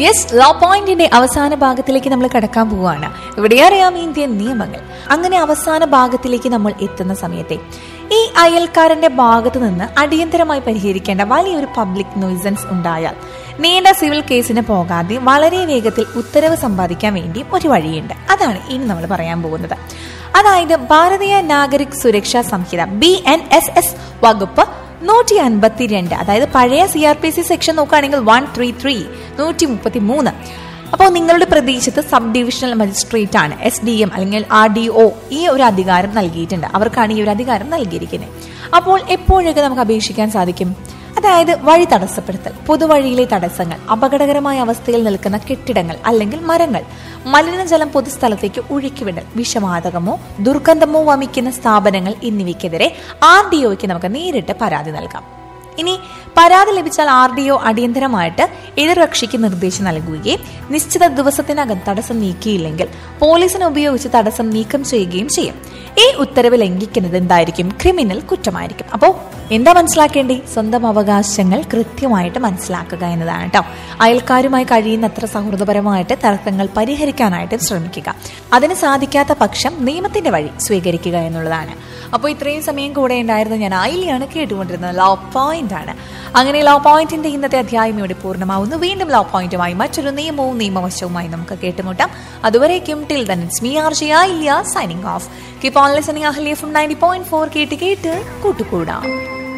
yes law പോയിന്റിന്റെ അവസാന ഭാഗത്തിലേക്ക് നമ്മൾ കടക്കാൻ പോവുകയാണ് ഇവിടെ അറിയാം ഇന്ത്യൻ നിയമങ്ങൾ അങ്ങനെ അവസാന ഭാഗത്തിലേക്ക് നമ്മൾ എത്തുന്ന സമയത്തെ ഈ അയൽക്കാരന്റെ ഭാഗത്ത് നിന്ന് അടിയന്തരമായി പരിഹരിക്കേണ്ട വലിയൊരു പബ്ലിക് നോയിസൻസ് ഉണ്ടായാൽ നീണ്ട സിവിൽ കേസിന് പോകാതെ വളരെ വേഗത്തിൽ ഉത്തരവ് സമ്പാദിക്കാൻ വേണ്ടി ഒരു വഴിയുണ്ട് അതാണ് ഇനി നമ്മൾ പറയാൻ പോകുന്നത് അതായത് Bharatiya Nagarik Suraksha Sanhita B N S S വകുപ്പ് നൂറ്റി അൻപത്തിരണ്ട് അതായത് പഴയ C R P C section നോക്കുകയാണെങ്കിൽ വൺ ത്രീ ത്രീ നൂറ്റി മുപ്പത്തി മൂന്ന് അപ്പോൾ നിങ്ങളുടെ പ്രദേശത്ത് സബ് ഡിവിഷണൽ മജിസ്ട്രേറ്റ് ആണ് എസ് ഡി എം അല്ലെങ്കിൽ ആർ ഡി ഒ ഈ ഒരു അധികാരം നൽകിയിട്ടുണ്ട് അവർക്കാണ് ഈ ഒരു അധികാരം നൽകിയിരിക്കുന്നത് അപ്പോൾ എപ്പോഴൊക്കെ നമുക്ക് അപേക്ഷിക്കാൻ സാധിക്കും അതായത് വഴി തടസ്സപ്പെടുത്തൽ പൊതുവഴിയിലെ തടസ്സങ്ങൾ അപകടകരമായ അവസ്ഥയിൽ നിൽക്കുന്ന കെട്ടിടങ്ങൾ അല്ലെങ്കിൽ മരങ്ങൾ മലിനജലം പൊതുസ്ഥലത്തേക്ക് ഒഴുക്കിവിടൽ വിഷവാതകമോ ദുർഗന്ധമോ വമിക്കുന്ന സ്ഥാപനങ്ങൾ എന്നിവയ്ക്കെതിരെ ആർ ഡി ഒക്ക് നമുക്ക് നേരിട്ട് പരാതി നൽകാം ഇനി പരാതി ലഭിച്ചാൽ ആർ ഡി ഒ അടിയന്തരമായിട്ട് എതിർകക്ഷിക്ക് നിർദ്ദേശം നൽകുകയും നിശ്ചിത ദിവസത്തിനകം തടസ്സം നീക്കിയില്ലെങ്കിൽ പോലീസിനെ ഉപയോഗിച്ച് തടസ്സം നീക്കം ചെയ്യുകയും ചെയ്യും ഈ ഉത്തരവ് ലംഘിക്കുന്നത് എന്തായിരിക്കും ക്രിമിനൽ കുറ്റമായിരിക്കും അപ്പോൾ എന്താ മനസ്സിലാക്കേണ്ടേ സ്വന്തം അവകാശങ്ങൾ കൃത്യമായിട്ട് മനസ്സിലാക്കുക എന്നതാണ് കേട്ടോ അയൽക്കാരുമായി കഴിയുന്നത്ര സൗഹൃദപരമായിട്ട് തർക്കങ്ങൾ പരിഹരിക്കാനായിട്ട് ശ്രമിക്കുക അതിന് സാധിക്കാത്ത പക്ഷം നിയമത്തിന്റെ വഴി സ്വീകരിക്കുക എന്നുള്ളതാണ് അപ്പോൾ ഇത്രയും സമയം കൂടെ ഉണ്ടായിരുന്ന ഞാൻ ആയില്യാണ് കേട്ടുകൊണ്ടിരുന്നത് ലോ പോയിന്റ് ആണ് അങ്ങനെ ലോ പോയിന്റിന്റെ ഇന്നത്തെ അധ്യായം ഇവിടെ പൂർണ്ണമാവുന്നു വീണ്ടും ലോ പോയിന്റുമായി മറ്റൊരു നിയമവും നിയമവശവുമായി നമുക്ക് കേട്ടുമുട്ടാം അതുവരേക്കും till then it's me R J Ayilya signing off keep on listening അഹ്ലിയ ഫ്രം നയൻറ്റി പോയിന്റ് ഫോർ കേട്ട് കേട്ട് കൂട്ടുകൂടാം